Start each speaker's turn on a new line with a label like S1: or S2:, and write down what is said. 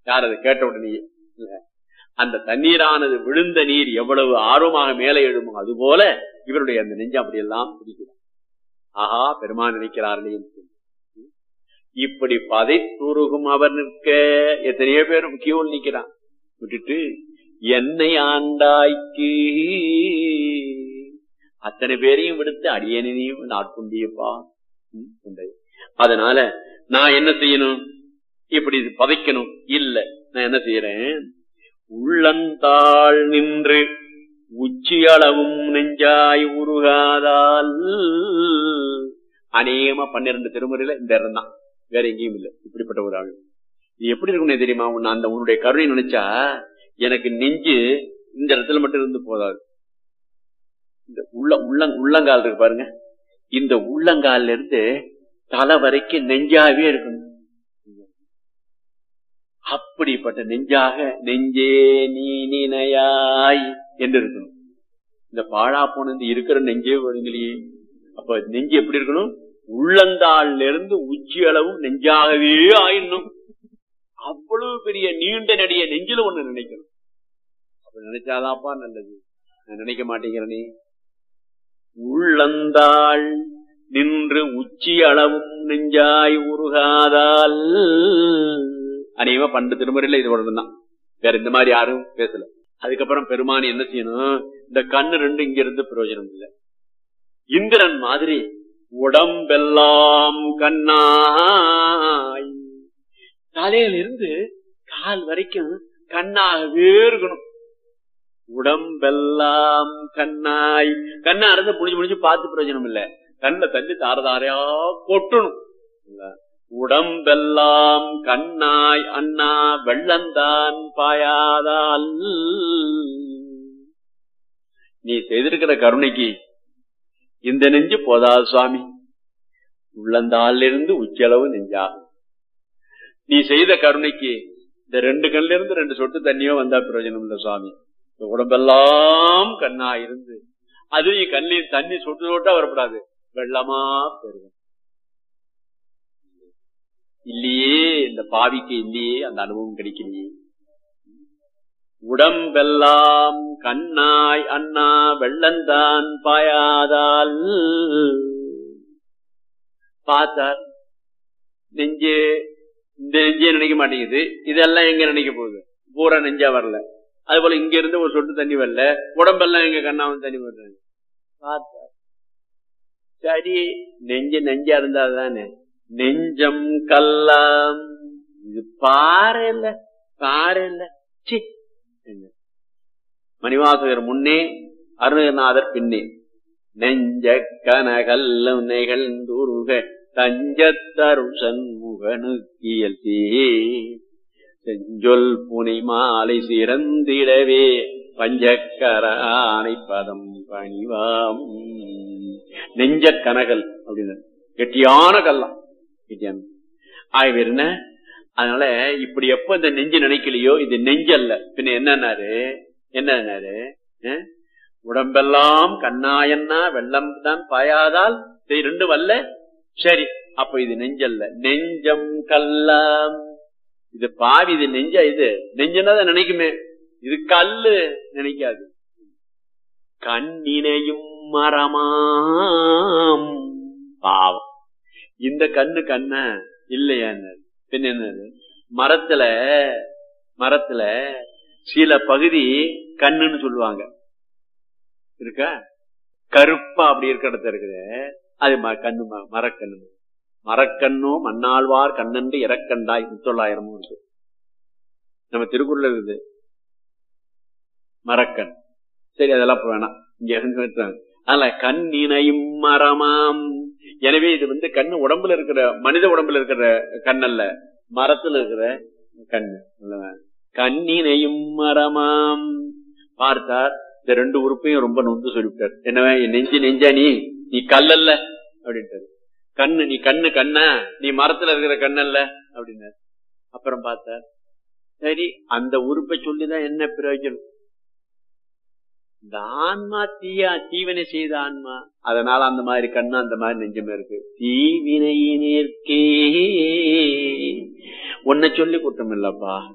S1: யார் அதை கேட்ட உடனே இல்ல. அந்த தண்ணீரானது விழுந்த நீர் எவ்வளவு ஆர்வமாக மேலே எழுமோ அது போல இவருடைய அந்த நெஞ்சம் அப்படியெல்லாம் பிடிக்கிறார் ஆஹா பெருமான் நினைக்கிறார்களே என்று சொல்லி. இப்படி பதைத்துருகும் அவர் நிற்க எத்தனையோ பேர் கியூல் நிக்கிறான் விட்டுட்டு என்னை ஆண்டாய்க்கு அத்தனை பேரையும் விடுத்து அடியனையும் நாட்கொண்டியப்பா ம், என்றது. அதனால நான் என்ன செய்யணும் இப்படி இது பதைக்கணும் இல்ல நான் என்ன செய்யறேன் உள்ளந்தாள் நின்று உச்சியளவும் நெஞ்சாய் உருகாதால் அநேகமா பன்னிரண்டு திருமுறையில இந்த இடம் தான் வேற எங்கேயும் இல்லை இப்படிப்பட்ட ஒரு ஆள் இது எப்படி இருக்கும்னே தெரியுமா உன்னை அந்த உன்னுடைய கருணை நினைச்சா எனக்கு நெஞ்சு இந்த இடத்துல மட்டும் இருந்து போதாது இந்த உள்ள உள்ள உள்ளங்கால் இருக்கு பாருங்க இந்த உள்ளங்கால்ல இருந்து தலை வரைக்கும் நெஞ்சாவே இருக்கணும் அப்படிப்பட்ட நெஞ்சாக நெஞ்சே நீ நினையாய் என்று இருக்கணும் இந்த பாழா போனது இருக்கிற நெஞ்சே வருங்களையே அப்ப நெஞ்சு எப்படி இருக்கணும் உள்ளந்தாள்ல இருந்து உச்சி அளவும் நெஞ்சாகவே ஆயிடணும் அவ்வளவு பெரிய நீண்ட நடிய நெஞ்சில ஒண்ணு நினைக்கணும் அப்ப நினைச்சாதாப்பா நல்லது நான் நினைக்க மாட்டேங்கிறனே உள்ளந்தாள் நின்று உச்சி அளவும் நெஞ்சாய் உருகாதால் அநேகமா பண்டு திருமுறையில இது ஒன்றுதான் வேற இந்த மாதிரி யாரும் பேசல அதுக்கப்புறம் பெருமானி என்ன செய்யணும் இந்த கண்ணு ரெண்டு இங்க இருந்து பிரயோஜனம் இல்லை இந்திரன் மாதிரி உடம்பெல்லாம் கண்ணாய் தலையில இருந்து கால் வரைக்கும் கண்ணாகவே இருக்கணும் உடம்பெல்லாம் கண்ணாய் கண்ணா இருந்து புடிஞ்சு புடிஞ்சு பார்த்து பிரயோஜனம் இல்ல கண்ணை தள்ளி தார தாரையா கொட்டணும் இல்ல. உடம்பெல்லாம் கண்ணாய் அண்ணா வெள்ளந்தான் பாயாதால் நீ செய்திருக்கிற கருணைக்கு இந்த நெஞ்சு போதாது சுவாமி உள்ளந்தாள்ல இருந்து உச்சளவு நெஞ்சா நீ செய்த கருணைக்கு இந்த ரெண்டு கண்ல இருந்து ரெண்டு சொட்டு தண்ணியோ வந்தா பிரயோஜனம் இல்ல சுவாமி இந்த உடம்பெல்லாம் கண்ணா இருந்து அது நீ கண்ணில் தண்ணி சொட்டு சொட்டா வரப்படாது வெள்ளமா பெருகும் இல்லையே இந்த பாவிக்கு இல்லையே அந்த அனுபவம் கிடைக்கலையே உடம்பெல்லாம் கண்ணாய் அண்ணா வெள்ளந்தான் பாயாதால் பார்த்தார் நெஞ்சு இந்த நெஞ்சே நினைக்க மாட்டேங்குது இதெல்லாம் எங்க நினைக்க போகுது பூரா நெஞ்சா வரல அது போல இங்க இருந்து ஒரு சொட்டு தண்ணி வரல உடம்பெல்லாம் எங்க கண்ணாவும் தண்ணி வர்றாங்க பார்த்தார் சரி நெஞ்சு நெஞ்சா இருந்தா தானே நெஞ்சம் கல்லாம் இது பாறை இல்ல பாறை இல்ல சி என்ன? மணிவாசகர் முன்னே அருணநாதர் பின்னே நெஞ்ச கனகல்லம் நெகழ்ந்துருக தஞ்சத்தருள் சண்முகனுக்கியல் தே செஞ்சொல் புனை மாலை சிறந்திடவே பஞ்சக்கர ஆனை பதம் பணிவாம் நெஞ்ச கனகல் அப்படின்னு கெட்டியான கல்லாம் கெட்டியான ஆகவே என்ன அதனால இப்படி எப்ப இந்த நெஞ்சு நினைக்கலையோ இது நெஞ்சல்ல பின்ன என்னன்னாரு என்னன்னாரு அஹ்? உடம்பெல்லாம் கண்ணாயன்னா வெள்ளம் தான் பாயாதால் சரி ரெண்டு வல்ல சரி அப்ப இது நெஞ்சல்ல நெஞ்சம் கல்லாம் இது பாவி இது நெஞ்ச இது நெஞ்சுன்னா தான் நினைக்குமே இது கல்லு நினைக்காது கண்ணினையும் மரமாம் பாவம் இந்த கண்ணு கண்ண இல்லையா பின்ன என்னது மரத்துல மரத்துல சில பகுதி கண்ணுன்னு சொல்லுவாங்க இருக்கா கருப்பா அப்படி இருக்கிற இடத்துல இருக்குது அது ம- கண்ணு ம- மரக்கண்ணு மரக்கண்ணோ மண்ணாழ்வார் கண்ணன்று இறக்கண்டாய் முத்தொள்ளாயிரமும் இருக்கு நம்ம திருக்குறள் இருக்குது மரக்கண் சரி அதெல்லாம் இப்ப வேணாம் இங்க இருந்து விட்டுறாங்க. அதனால கண் இணையும் மரமாம் எனவே இது வந்து கண்ணு உடம்புல இருக்கிற மனித உடம்புல இருக்கிற கண்ணல்ல மரத்துல இருக்கிற கண்ணு அல்லவா? கண்ணினையும் மரமாம் பார்த்தார் இந்த ரெண்டு உறுப்பையும் ரொம்ப நொந்து சொல்லிவிட்டார் என்னவா என் நெஞ்சு நெஞ்சா நீ நீ கல்லல்ல அப்படின்ட்டாரு கண்ணு நீ கண்ணு கண்ணா நீ மரத்துல இருக்கிற கண்ணல்ல அப்படின்னாரு அப்புறம் பார்த்தார் சரி அந்த உறுப்பை சொல்லிதான் என்ன பிரயோஜனம் இந்த ஆன்மா தீயா தீவினை செய்த ஆன்மா அதனால அந்த மாதிரி கண்ணு அந்த மாதிரி நெஞ்சமே இருக்கு தீவினையினேற்கே உன்னை சொல்லி குற்றம் இல்லப்பா